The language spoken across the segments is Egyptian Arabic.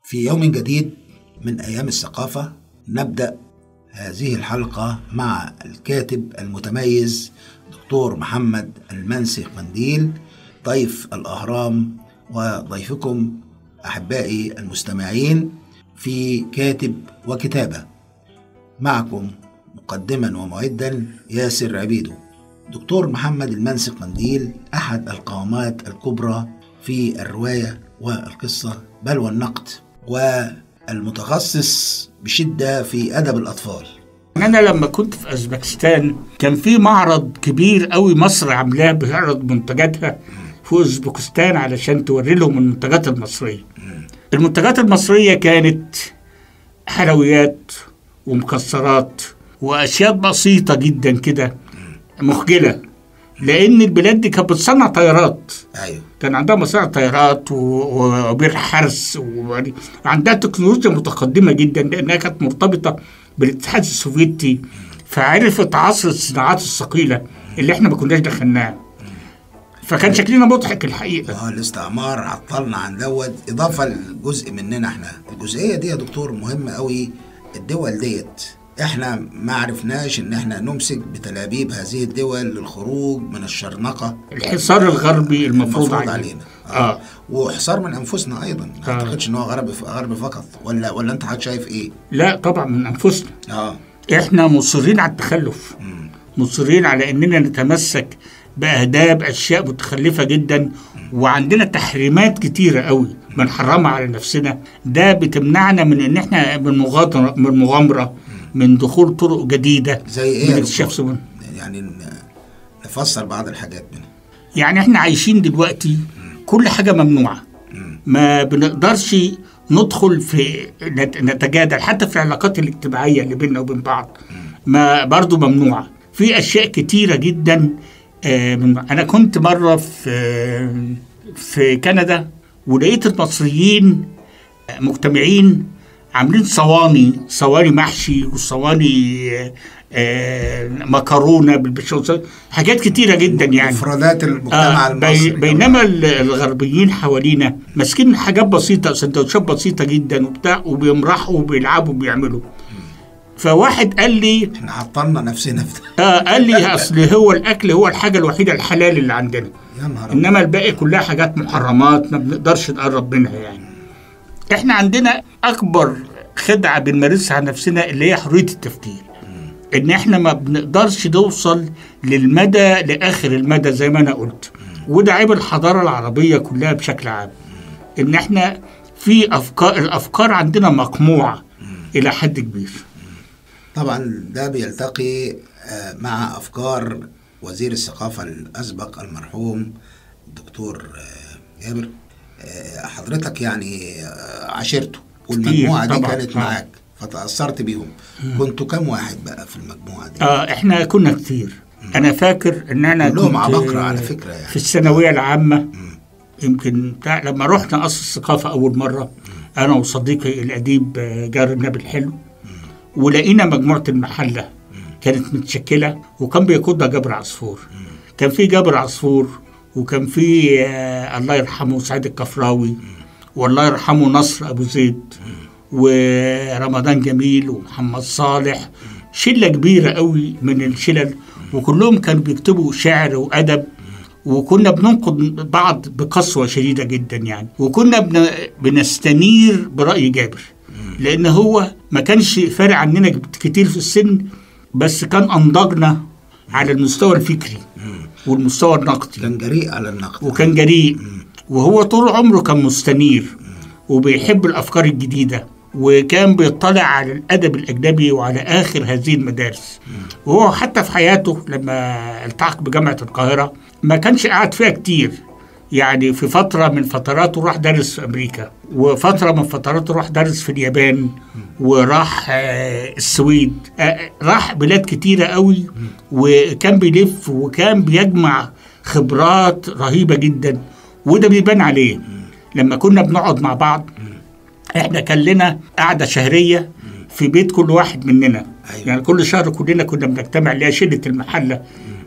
في يوم جديد من أيام الثقافة نبدأ هذه الحلقة مع الكاتب المتميز دكتور محمد المنسي قنديل ضيف الأهرام وضيفكم أحبائي المستمعين في كاتب وكتابة معكم مقدما ومعدا ياسر عبيدو دكتور محمد المنسي قنديل أحد القامات الكبرى في الرواية والقصة بل والنقد والمتخصص بشدة في أدب الأطفال انا لما كنت في اوزبكستان كان في معرض كبير قوي مصر عاملاه بيعرض منتجاتها في اوزبكستان علشان توري لهم المنتجات المصريه المنتجات المصريه كانت حلويات ومكسرات واشياء بسيطه جدا كده مخجله لان البلاد دي كانت بتصنع طيارات أيوه كان عندها مصانع طيارات و- و- وبير حرس وعندها تكنولوجيا متقدمه جدا لانها كانت مرتبطه بالاتحاد السوفيتي فعرفت عصر الصناعات الثقيله اللي احنا ما كناش دخلناها فكان شكلنا مضحك الحقيقه اه الاستعمار عطلنا عن دوت اضافه لجزء مننا احنا الجزئيه دي يا دكتور مهمه قوي الدول ديت احنا ما عرفناش ان احنا نمسك بتلابيب هذه الدول للخروج من الشرنقه الحصار الغربي المفروض, المفروض علينا, علينا اه وحصار من انفسنا ايضا ما آه. اعتقدش ان هو غرب غرب فقط ولا ولا انت حضرتك شايف ايه لا طبعا من انفسنا اه احنا مصرين على التخلف مصرين على اننا نتمسك باهداب اشياء متخلفه جدا وعندنا تحريمات كتيره قوي بنحرمها على نفسنا ده بتمنعنا من ان احنا من مغامره من مغامره من دخول طرق جديده زي ايه من يا اكتشاف دكتور؟ سبل يعني ن- نفسر بعض الحاجات منها يعني احنا عايشين دلوقتي كل حاجه ممنوعه ما بنقدرش ندخل في نت- نتجادل حتى في العلاقات الاجتماعيه اللي بيننا وبين بعض ما برضو ممنوعه في اشياء كتيره جدا آه، من انا كنت مره في في كندا ولقيت المصريين مجتمعين عاملين صواني صواني محشي وصواني آه، آه، مكرونه بالبشاميل حاجات كتيره جدا يعني مفردات المجتمع آه المصري بي بينما ال- الغربيين حوالينا ماسكين حاجات بسيطه سندوتشات بسيطه جدا وبتاع وبيمرحوا وبيلعبوا وبيعملوا فواحد قال لي احنا عطلنا نفسنا في ده. آه قال لي اصل هو الاكل هو الحاجه الوحيده الحلال اللي عندنا يا نهار أبيض. انما الباقي كلها حاجات محرمات ما بنقدرش نقرب منها يعني احنا عندنا اكبر خدعه بنمارسها على نفسنا اللي هي حريه التفكير ان احنا ما بنقدرش نوصل للمدى لاخر المدى زي ما انا قلت وده عيب الحضاره العربيه كلها بشكل عام ان احنا في افكار الافكار عندنا مقموعه الى حد كبير طبعا ده بيلتقي آه، مع افكار وزير الثقافه الاسبق المرحوم الدكتور آه، جابر آه، حضرتك يعني آه، عاشرته والمجموعه دي طبعاً، كانت طبعاً. معاك فتاثرت بيهم كنتوا كم واحد بقى في المجموعه دي اه احنا كنا كتير انا فاكر ان انا كلهم كنت عباقرة على فكرة يعني. في الثانويه العامه يمكن بتاع لما رحنا قصر الثقافه اول مره انا وصديقي الاديب آه، جار النبي الحلو ولقينا مجموعه المحله كانت متشكله وكان بيقودها جابر عصفور كان في جابر عصفور وكان في آه، الله يرحمه سعيد الكفراوي والله يرحمه نصر ابو زيد ورمضان جميل ومحمد صالح شله كبيره قوي من الشلل وكلهم كانوا بيكتبوا شعر وادب وكنا بننقد بعض بقسوه شديده جدا يعني وكنا بن... بنستنير براي جابر لان هو ما كانش فارق عننا كتير في السن بس كان انضجنا على المستوى الفكري والمستوى النقدي كان جريء على النقد وكان جريء وهو طول عمره كان مستنير وبيحب الافكار الجديده وكان بيطلع على الادب الاجنبي وعلى اخر هذه المدارس وهو حتى في حياته لما التحق بجامعه القاهره ما كانش قاعد فيها كتير يعني في فتره من فتراته راح درس في امريكا وفتره من فتراته راح درس في اليابان وراح آه، السويد آه، راح بلاد كتيره قوي وكان بيلف وكان بيجمع خبرات رهيبه جدا وده بيبان عليه لما كنا بنقعد مع بعض احنا كان لنا قعده شهريه في بيت كل واحد مننا أيوة. يعني كل شهر كلنا كنا بنجتمع اللي هي شله المحله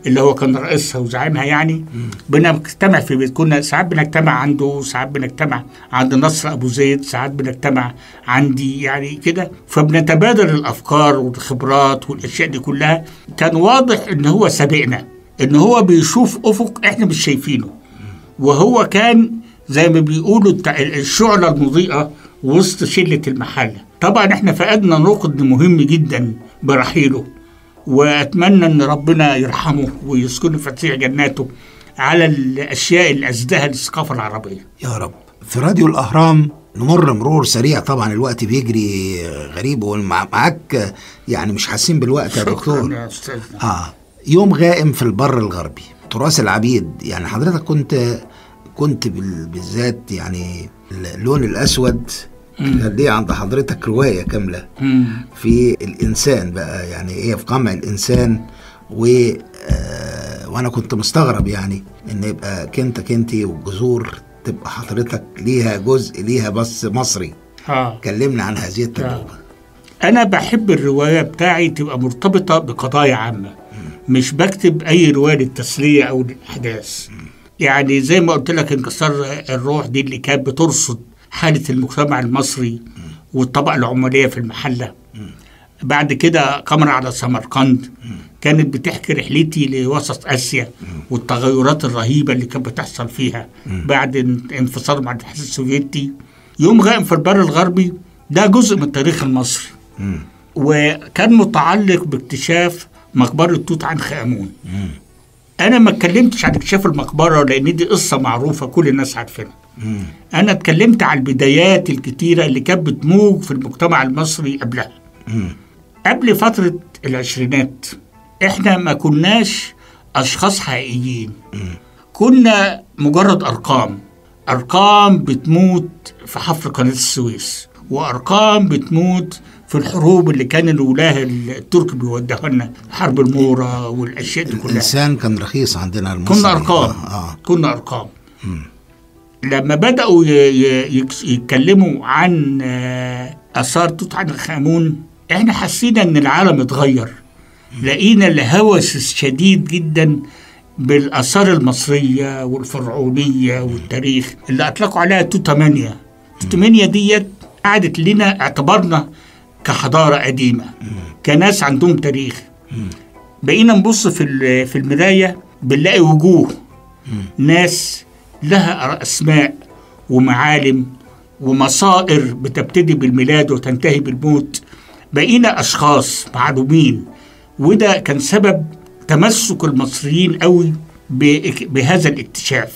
اللي هو كان رئيسها وزعيمها يعني بنجتمع في بيت كنا ساعات بنجتمع عنده ساعات بنجتمع عند نصر ابو زيد ساعات بنجتمع عندي يعني كده فبنتبادل الافكار والخبرات والاشياء دي كلها كان واضح ان هو سابقنا ان هو بيشوف افق احنا مش شايفينه وهو كان زي ما بيقولوا التع- الشعلة المضيئة وسط شلة المحلة طبعا احنا فقدنا نقد مهم جدا برحيله واتمنى ان ربنا يرحمه ويسكنه فسيح جناته على الاشياء اللي اسداها للثقافه العربيه يا رب في راديو الأهرام نمر مرور سريع طبعا الوقت بيجري غريب ومعاك يعني مش حاسين بالوقت يا دكتور شكرا يا استاذنا اه يوم غائم في البر الغربي تراث العبيد يعني حضرتك كنت كنت بال- بالذات يعني اللون الاسود كان ليه عند حضرتك روايه كامله مم. في الانسان بقى يعني ايه في قمع الانسان و آه وانا كنت مستغرب يعني ان يبقى كنت كنتي والجذور تبقى حضرتك ليها جزء ليها بس مصري اه كلمنا عن هذه التجربه انا بحب الروايه بتاعي تبقى مرتبطه بقضايا عامه مش بكتب اي روايه للتسليه او للاحداث يعني زي ما قلت لك انكسار الروح دي اللي كانت بترصد حاله المجتمع المصري والطبقه العماليه في المحله بعد كده قمر على سمرقند كانت بتحكي رحلتي لوسط اسيا والتغيرات الرهيبه اللي كانت بتحصل فيها بعد ان- انفصال مع الاتحاد السوفيتي يوم غائم في البر الغربي ده جزء من التاريخ المصري مم. وكان متعلق باكتشاف مقبره توت عنخ امون انا ما اتكلمتش عن اكتشاف المقبره لان دي قصه معروفه كل الناس عارفينها مم. انا اتكلمت عن البدايات الكتيره اللي كانت بتموج في المجتمع المصري قبلها مم. قبل فتره العشرينات احنا ما كناش اشخاص حقيقيين كنا مجرد ارقام ارقام بتموت في حفر قناه السويس وارقام بتموت في الحروب اللي كان الولاه الترك بيودوها لنا حرب المورة والاشياء دي كلها الانسان كان رخيص عندنا المصري كنا ارقام اه, آه. كنا ارقام لما بداوا ي- ي- يكس- يتكلموا عن آه، اثار توت عنخ امون احنا حسينا ان العالم اتغير لقينا الهوس الشديد جدا بالاثار المصريه والفرعونيه والتاريخ اللي اطلقوا عليها توتامانيا توتامانيا ديت قعدت لنا اعتبرنا كحضاره قديمه كناس عندهم تاريخ بقينا نبص في ال- في المرايه بنلاقي وجوه ناس لها اسماء ومعالم ومصائر بتبتدي بالميلاد وتنتهي بالموت بقينا اشخاص معلومين وده كان سبب تمسك المصريين قوي بإك- بهذا الاكتشاف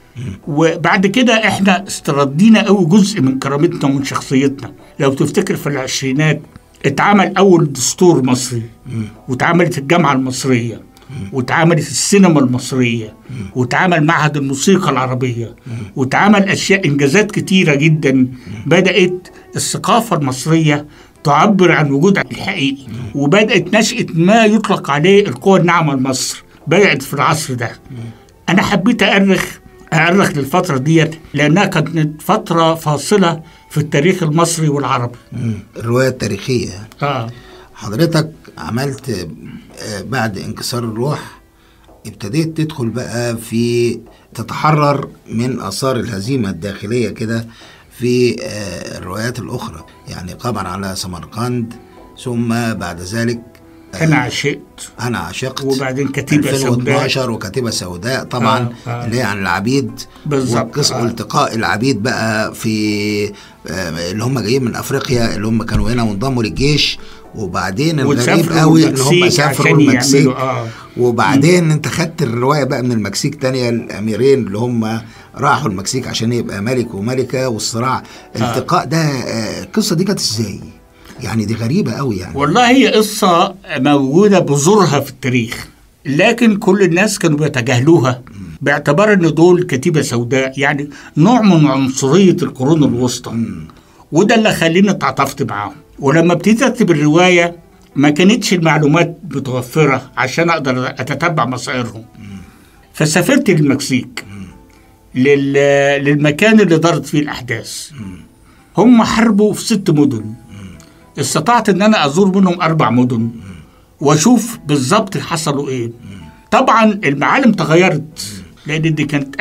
وبعد كده احنا استردينا قوي جزء من كرامتنا ومن شخصيتنا لو تفتكر في العشرينات اتعمل اول دستور مصري واتعملت الجامعه المصريه واتعملت السينما المصريه واتعمل معهد الموسيقى العربيه واتعمل اشياء انجازات كتيره جدا بدات الثقافه المصريه تعبر عن وجودها الحقيقي وبدات نشاه ما يطلق عليه القوى الناعمه لمصر بدات في العصر ده انا حبيت ارخ ارخ للفتره ديت لانها كانت فتره فاصله في التاريخ المصري والعربي مم. الروايه التاريخيه اه حضرتك عملت آه، بعد انكسار الروح ابتديت تدخل بقى في تتحرر من اثار الهزيمه الداخليه كده في آه، الروايات الاخرى يعني قمر على سمرقند ثم بعد ذلك انا عشقت انا عشقت وبعدين كتيبة 2012 وكتيبه سوداء طبعا آه، آه. اللي هي عن العبيد بالظبط، وقص- آه. والتقاء العبيد بقى في آه، اللي هم جايين من افريقيا اللي هم كانوا هنا وانضموا للجيش وبعدين الغريب وتسافروا قوي ان هم المكسيك سافروا عشان المكسيك يعملوا- آه. وبعدين انت خدت الروايه بقى من المكسيك تانية الاميرين اللي هم راحوا المكسيك عشان يبقى ملك وملكه والصراع الالتقاء ده آه، القصه دي كانت ازاي؟ يعني دي غريبه قوي يعني والله هي قصة موجودة بذورها في التاريخ لكن كل الناس كانوا بيتجاهلوها باعتبار ان دول كتيبة سوداء يعني نوع من عنصرية القرون الوسطى وده اللي خليني اتعاطفت معاهم ولما ابتديت اكتب الرواية ما كانتش المعلومات متوفرة عشان اقدر اتتبع مصائرهم فسافرت للمكسيك لل... للمكان اللي دارت فيه الاحداث هم حاربوا في ست مدن استطعت ان انا ازور منهم اربع مدن واشوف بالظبط حصلوا ايه طبعا المعالم تغيرت لان دي كانت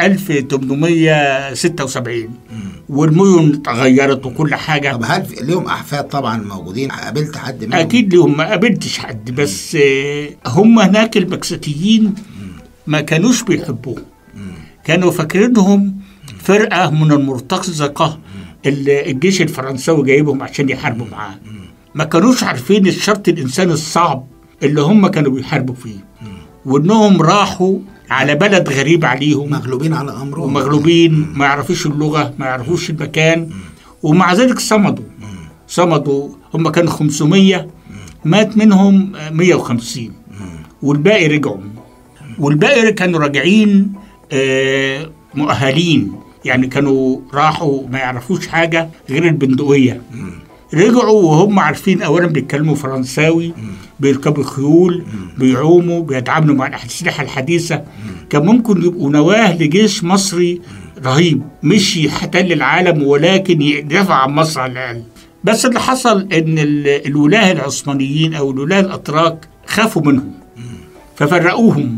1876 والمدن تغيرت وكل حاجه طب هل في- ليهم احفاد طبعا موجودين قابلت حد منهم اكيد لهم ما قابلتش حد بس آه، هم هناك المكسيكيين ما كانوش بيحبوهم كانوا فاكرينهم فرقه من المرتزقه اللي الجيش الفرنساوي جايبهم عشان يحاربوا معاه ما كانوش عارفين الشرط الانساني الصعب اللي هم كانوا بيحاربوا فيه وانهم راحوا على بلد غريب عليهم مغلوبين على امرهم ومغلوبين ما يعرفوش اللغه ما يعرفوش المكان ومع ذلك صمدوا صمدوا هم كانوا 500 مات منهم 150 والباقي رجعوا والباقي كانوا راجعين آه، مؤهلين يعني كانوا راحوا ما يعرفوش حاجه غير البندقيه رجعوا وهم عارفين اولا بيتكلموا فرنساوي بيركبوا خيول بيعوموا بيتعاملوا مع الاسلحه الحديثه كان ممكن يبقوا نواه لجيش مصري رهيب مش يحتل العالم ولكن يدافع عن مصر على الاقل بس اللي حصل ان ال- الولاه العثمانيين او الولاه الاتراك خافوا منهم ففرقوهم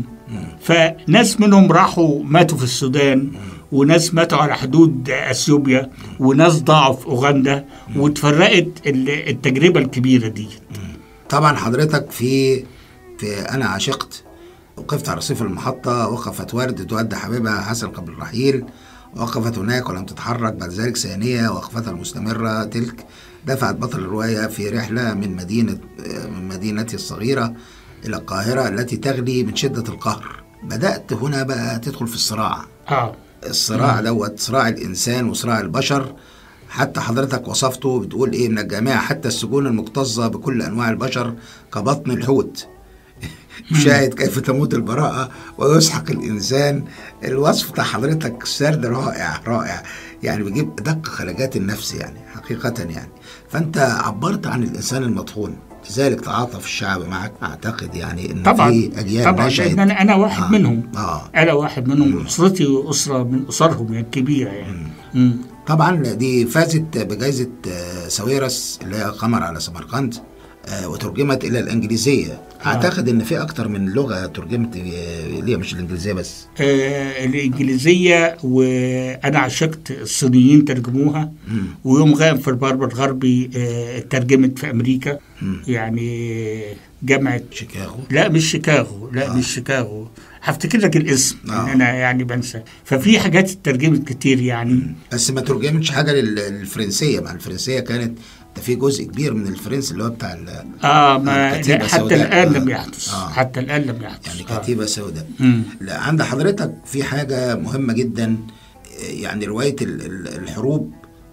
فناس منهم راحوا ماتوا في السودان وناس ماتوا على حدود اثيوبيا وناس ضاعوا في اوغندا واتفرقت ال- التجربه الكبيره دي طبعا حضرتك في في انا عشقت وقفت على رصيف المحطة وقفت وردة تؤدي حبيبها حسن قبل الرحيل وقفت هناك ولم تتحرك بعد ذلك ثانية وقفتها المستمرة تلك دفعت بطل الرواية في رحلة من مدينة من مدينتي الصغيرة إلى القاهرة التي تغلي من شدة القهر بدأت هنا بقى تدخل في الصراع اه الصراع دوت صراع الانسان وصراع البشر حتى حضرتك وصفته بتقول ايه من الجميع حتى السجون المكتظه بكل انواع البشر كبطن الحوت شاهد كيف تموت البراءة ويسحق الإنسان الوصف بتاع حضرتك سرد رائع رائع يعني بيجيب دق خلاجات النفس يعني حقيقة يعني فأنت عبرت عن الإنسان المطحون لذلك تعاطف الشعب معك أعتقد يعني إن طبعا في أجيال طبعا نشأت لان انا انا واحد آه. منهم آه. انا واحد منهم اسرتي اسره من اسرهم يعني كبيره يعني مم. طبعا دي فازت بجائزة آه، ساويرس اللي هي قمر على سمرقند آه، وترجمت إلى الإنجليزية أعتقد إن في أكتر من لغة ترجمت آه، ليها مش الإنجليزية بس آه الانجليزيه وانا عشقت الصينيين ترجموها ويوم غائب في البر الغربي آه ترجمت في امريكا يعني جامعه شيكاغو لا مش شيكاغو لا مش شيكاغو هفتكر لك الاسم آه. آه. انا يعني بنسى ففي حاجات اترجمت كتير يعني بس ما ترجمتش حاجة لل- للفرنسية مع الفرنسية كانت ده في جزء كبير من الفرنسي اللي هو بتاع ال- اه ما كتيبة لا حتى سوداء. الان آه. لم يحدث آه. حتى الان لم يحدث يعني آه. كتيبة سوداء مم. لا عند حضرتك في حاجة مهمة جدا آه، يعني رواية ال- ال- الحروب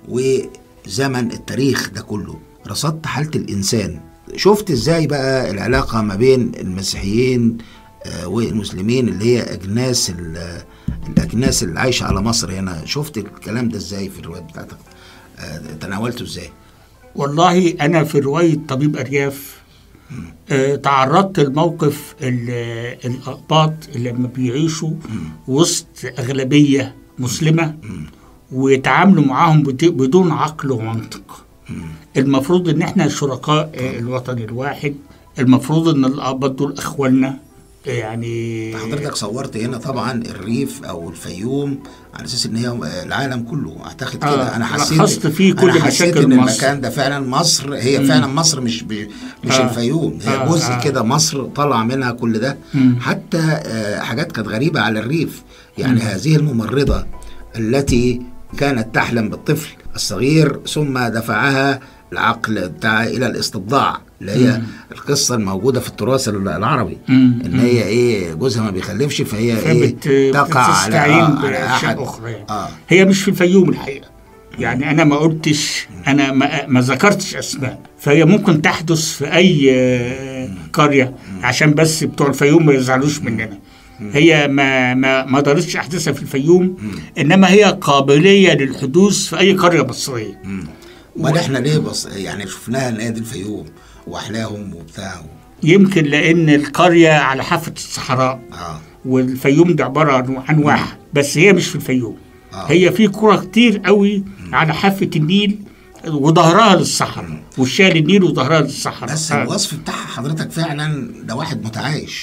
وزمن التاريخ ده كله رصدت حالة الإنسان شفت إزاي بقى العلاقة ما بين المسيحيين آه، والمسلمين اللي هي أجناس ال- الأجناس اللي عايشة على مصر هنا شفت الكلام ده إزاي في الرواية بتاعتك آه، تناولته إزاي والله انا في روايه طبيب ارياف آه تعرضت لموقف ال- الاقباط اللي لما بيعيشوا وسط اغلبيه مسلمه ويتعاملوا معاهم بد- بدون عقل ومنطق المفروض ان احنا شركاء آه، الوطن الواحد المفروض ان الاباط دول اخواننا يعني حضرتك صورت هنا طبعا الريف او الفيوم على اساس ان هي العالم كله اعتقد آه، كده انا حسيت لخصت فيه كل أنا حسيت مشاكل ان مصر. المكان ده فعلا مصر هي فعلا مصر مش ب... مش آه. الفيوم هي آه، جزء آه. كده مصر طلع منها كل ده مم. حتى آه، حاجات كانت غريبه على الريف يعني هذه الممرضه التي كانت تحلم بالطفل الصغير ثم دفعها العقل بتاعها الى الاستبضاع اللي هي القصه الموجوده في التراث العربي مم. ان هي ايه جوزها ما بيخلفش فهي ايه فبت- تقع على بتستعين آه على احد باشياء اخرى يعني. اه هي مش في الفيوم الحقيقه يعني انا ما قلتش انا ما, ما ذكرتش اسماء فهي ممكن تحدث في اي آه، قريه عشان بس بتوع الفيوم ما يزعلوش مننا هي ما ما ما دارتش احداثها في الفيوم انما هي قابليه للحدوث في اي قريه مصريه امال احنا ليه بص يعني شفناها ان هي دي الفيوم واحلاهم وبتاع يمكن لان القريه على حافه الصحراء اه والفيوم ده عباره عن عن واحد بس هي مش في الفيوم آه. هي في قرى كتير قوي على حافه النيل وظهرها للصحراء وشها للنيل وظهرها للصحراء بس آه. الوصف بتاعها حضرتك فعلا ده واحد متعايش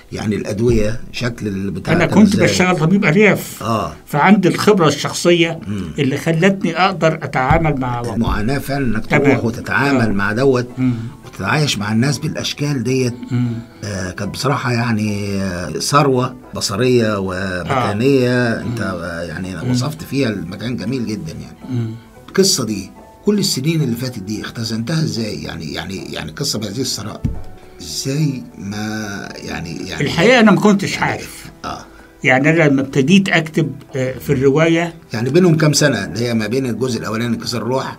يعني الادويه شكل البتاع انا كان كنت إزاي؟ بشتغل طبيب ارياف اه فعندي الخبره الشخصيه اللي خلتني اقدر اتعامل مع المعاناه فعلا انك تمام. تروح وتتعامل آه. مع دوت مم. وتتعايش مع الناس بالاشكال ديت مم. آه كانت بصراحه يعني آه، ثروه بصريه ومكانيه انت آه يعني وصفت فيها المكان جميل جدا يعني مم. القصه دي كل السنين اللي فاتت دي اختزنتها ازاي يعني يعني يعني قصه بهذه الثراء ازاي ما يعني يعني الحقيقه انا ما كنتش عارف اه يعني انا لما ابتديت اكتب آه، في الروايه يعني بينهم كام سنه اللي هي ما بين الجزء الاولاني انكسار الروح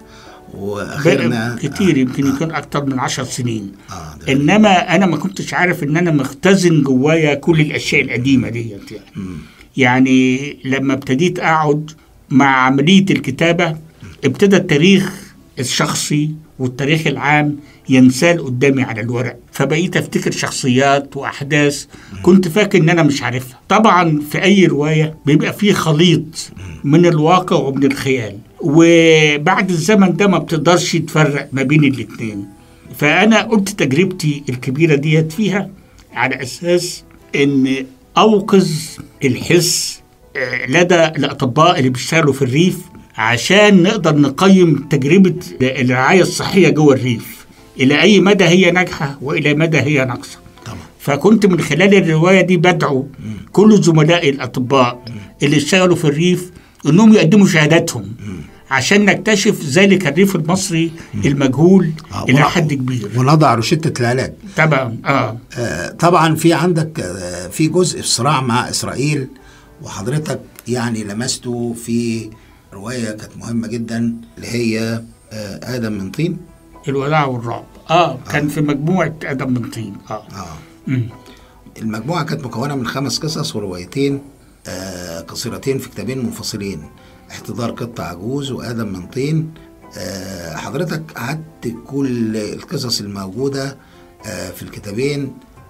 واخرنا بقى كتير يمكن يكون اكتر من عشر سنين اه ده انما انا ما كنتش عارف ان انا مختزن جوايا كل الاشياء القديمه ديت يعني مم. يعني لما ابتديت اقعد مع عمليه الكتابه ابتدى التاريخ الشخصي والتاريخ العام ينسال قدامي على الورق فبقيت افتكر شخصيات واحداث كنت فاكر ان انا مش عارفها طبعا في اي روايه بيبقى فيه خليط من الواقع ومن الخيال وبعد الزمن ده ما بتقدرش تفرق ما بين الاتنين فانا قلت تجربتي الكبيره ديت فيها على اساس ان اوقظ الحس آه، لدى الاطباء اللي بيشتغلوا في الريف عشان نقدر نقيم تجربه الرعايه الصحيه جوه الريف الى اي مدى هي ناجحه والى مدى هي ناقصه طبعا فكنت من خلال الروايه دي بدعو كل زملائي الاطباء اللي اشتغلوا في الريف انهم يقدموا شهاداتهم عشان نكتشف ذلك الريف المصري المجهول آه، الى ون- حد كبير ونضع روشته العلاج طبعا اه آه، طبعا في عندك آه، في جزء في صراع مع اسرائيل وحضرتك يعني لمسته في روايه كانت مهمه جدا اللي هي آه، ادم من طين الوداع والرعب اه كان في مجموعه ادم من طين اه اه مم. المجموعه كانت مكونه من خمس قصص وروايتين آه، قصيرتين في كتابين منفصلين احتضار قطة عجوز وادم من طين آه، حضرتك قعدت كل القصص الموجوده آه، في الكتابين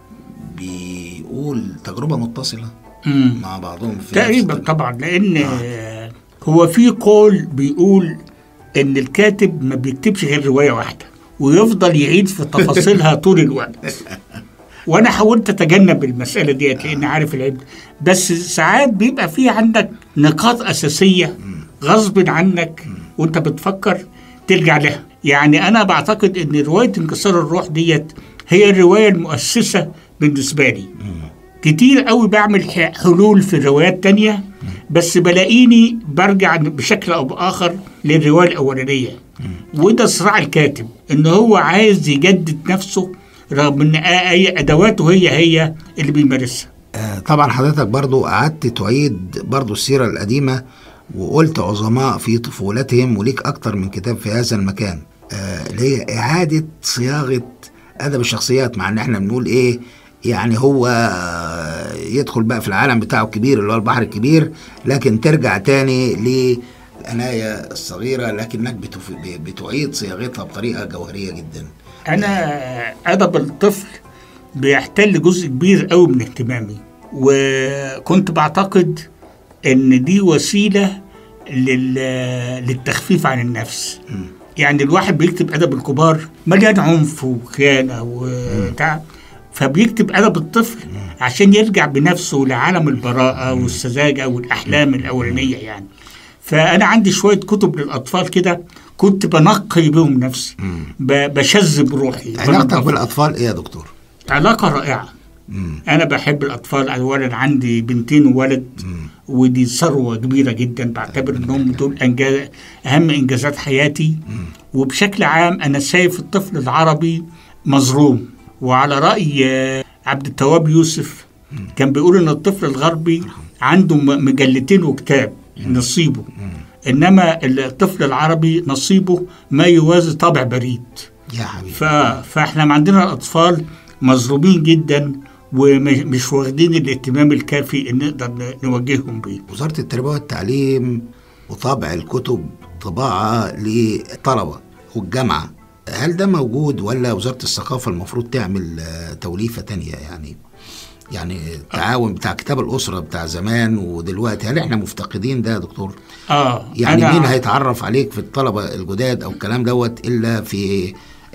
بيقول تجربه متصله مم. مع بعضهم في نفس تقريبا الت- طبعا لان آه. هو في قول بيقول ان الكاتب ما بيكتبش غير روايه واحده ويفضل يعيد في تفاصيلها طول الوقت وانا حاولت اتجنب المساله ديت لان عارف العيب بس ساعات بيبقى في عندك نقاط اساسيه غصب عنك وانت بتفكر ترجع لها يعني انا بعتقد ان روايه انكسار الروح ديت هي الروايه المؤسسه بالنسبه لي كتير قوي بعمل ح- حلول في روايات تانية بس بلاقيني برجع بشكل او باخر للروايه الاولانيه وده صراع الكاتب ان هو عايز يجدد نفسه رغم ان آ- اي ادواته هي هي اللي بيمارسها آه، طبعا حضرتك برضو قعدت تعيد برضو السيرة القديمة وقلت عظماء في طفولتهم وليك أكتر من كتاب في هذا المكان آه، اللي هي إعادة صياغة أدب الشخصيات مع إن إحنا بنقول إيه يعني هو آه، يدخل بقى في العالم بتاعه الكبير اللي هو البحر الكبير لكن ترجع تاني للعناية الصغيرة لكنك بتف- بتعيد صياغتها بطريقة جوهرية جدا انا ادب الطفل بيحتل جزء كبير قوي من اهتمامي وكنت بعتقد ان دي وسيله لل... للتخفيف عن النفس يعني الواحد بيكتب ادب الكبار مليان عنف وخيانه وبتاع فبيكتب ادب الطفل عشان يرجع بنفسه لعالم البراءه والسذاجه والاحلام الاولانيه يعني فانا عندي شويه كتب للاطفال كده كنت بنقي بهم نفسي ب- بشذب روحي علاقتك بنضف. بالأطفال إيه يا دكتور؟ علاقه رائعه مم. انا بحب الاطفال اولا عندي بنتين وولد ودي ثروه كبيره جدا بعتبر انهم دول انجاز اهم انجازات حياتي وبشكل عام انا شايف الطفل العربي مظلوم وعلى راي آه، عبد التواب يوسف كان بيقول ان الطفل الغربي عنده م- مجلتين وكتاب نصيبه انما الطفل العربي نصيبه ما يوازي طابع بريد يا حبيبي ف... فاحنا عندنا الاطفال مظلومين جدا ومش واخدين الاهتمام الكافي ان نقدر ن- نوجههم بيه وزارة التربية والتعليم وطبع الكتب طباعة للطلبة والجامعة هل ده موجود ولا وزارة الثقافة المفروض تعمل آه، توليفة تانية يعني يعني التعاون بتاع كتاب الأسرة بتاع زمان ودلوقتي هل احنا مفتقدين ده يا دكتور؟ اه يعني أنا مين هيتعرف عليك في الطلبة الجداد أو الكلام دوت إلا في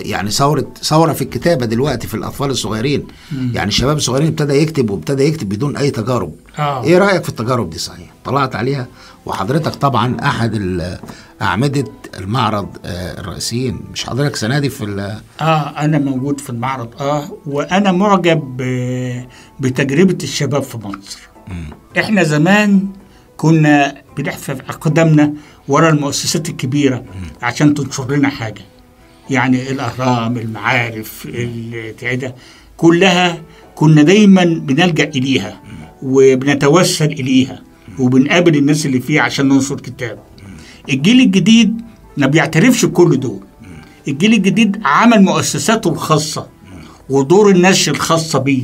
يعني ثوره ثوره في الكتابه دلوقتي في الاطفال الصغيرين يعني الشباب الصغيرين ابتدى يكتب وابتدى يكتب بدون اي تجارب آه. ايه رايك في التجارب دي صحيح طلعت عليها وحضرتك طبعا احد ال- اعمده المعرض آه، الرئيسيين مش حضرتك سنه دي في ال- اه انا موجود في المعرض اه وانا معجب ب- بتجربه الشباب في مصر احنا زمان كنا بنحفظ اقدامنا ورا المؤسسات الكبيره عشان تنشر لنا حاجه يعني الاهرام المعارف التعدة كلها كنا دايما بنلجا اليها وبنتوسل اليها وبنقابل الناس اللي فيها عشان ننشر كتاب الجيل الجديد ما بيعترفش بكل دول الجيل الجديد عمل مؤسساته الخاصة ودور النشر الخاصة بيه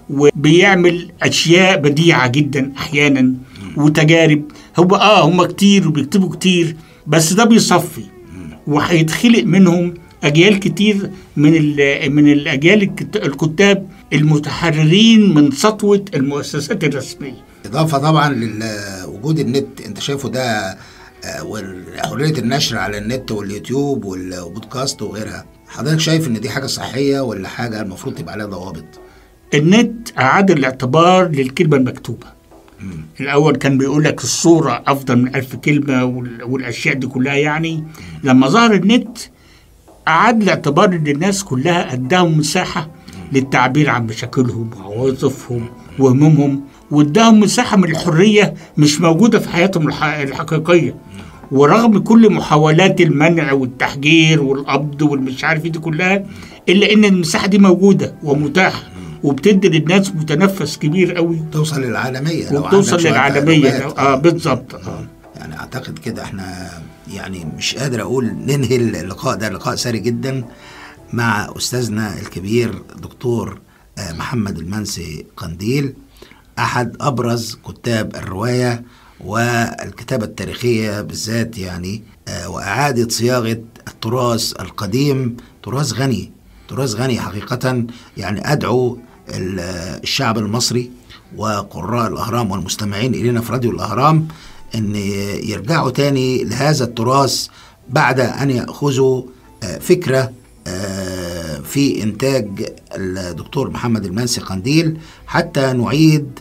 وبيعمل أشياء بديعة جدا أحيانا وتجارب هو آه هم كتير وبيكتبوا كتير بس ده بيصفي وهيتخلق منهم أجيال كتير من ال- من الأجيال الكت- الكتاب المتحررين من سطوة المؤسسات الرسمية اضافه طبعا لوجود النت انت شايفه ده آه، وحريه النشر على النت واليوتيوب والبودكاست وغيرها حضرتك شايف ان دي حاجه صحيه ولا حاجه المفروض تبقى عليها ضوابط النت أعاد الاعتبار للكلمة المكتوبة الأول كان بيقول لك الصورة أفضل من ألف كلمة وال- والأشياء دي كلها يعني لما ظهر النت أعاد الاعتبار إن الناس كلها أداهم مساحة للتعبير عن مشاكلهم وعواطفهم وهمومهم واداهم مساحة من الحرية مش موجودة في حياتهم الح- الحقيقية ورغم كل محاولات المنع والتحجير والقبض والمش عارف إيه دي كلها إلا إن المساحة دي موجودة ومتاحة وبتدي للناس متنفس كبير قوي توصل للعالميه لو وبتوصل عندك شوية للعالمية معلومات. اه بالظبط اه يعني اعتقد كده احنا يعني مش قادر اقول ننهي اللقاء ده لقاء ساري جدا مع استاذنا الكبير دكتور آه، محمد المنسي قنديل احد ابرز كتاب الروايه والكتابه التاريخيه بالذات يعني آه، واعاده صياغه التراث القديم تراث غني تراث غني حقيقه يعني ادعو ال- الشعب المصري وقراء الاهرام والمستمعين الينا في راديو الاهرام ان يرجعوا تاني لهذا التراث بعد ان ياخذوا آه، فكره آه، في انتاج الدكتور محمد المنسي قنديل حتى نعيد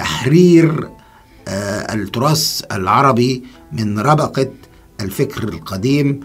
تحرير آه، التراث العربي من ربقه الفكر القديم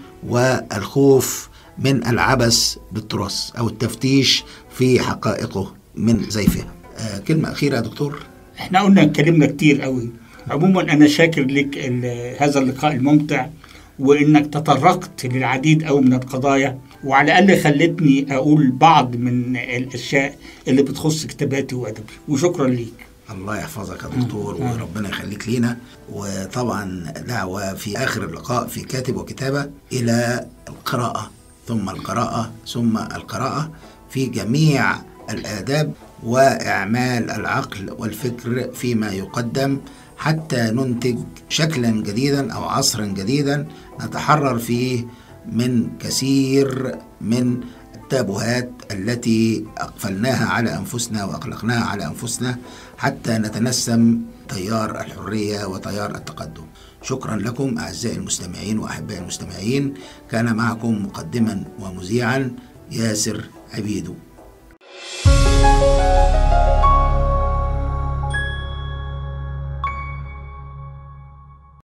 والخوف من العبث بالتراث او التفتيش في حقائقه من زيفها آه، كلمه اخيره يا دكتور احنا قلنا اتكلمنا كتير قوي عموما انا شاكر لك ال- هذا اللقاء الممتع وانك تطرقت للعديد قوي من القضايا وعلى الاقل خلتني اقول بعض من الاشياء اللي بتخص كتاباتي وادبي وشكرا ليك الله يحفظك يا دكتور وربنا يخليك لينا وطبعا دعوة في آخر اللقاء في كاتب وكتابة إلى القراءة ثم القراءة ثم القراءة في جميع الآداب وإعمال العقل والفكر فيما يقدم حتى ننتج شكلا جديدا أو عصرا جديدا نتحرر فيه من كثير من التابوهات التي أقفلناها على أنفسنا وأغلقناها على أنفسنا حتى نتنسم تيار الحرية وتيار التقدم شكرا لكم أعزائي المستمعين وأحبائي المستمعين كان معكم مقدما ومذيعا ياسر عبيدو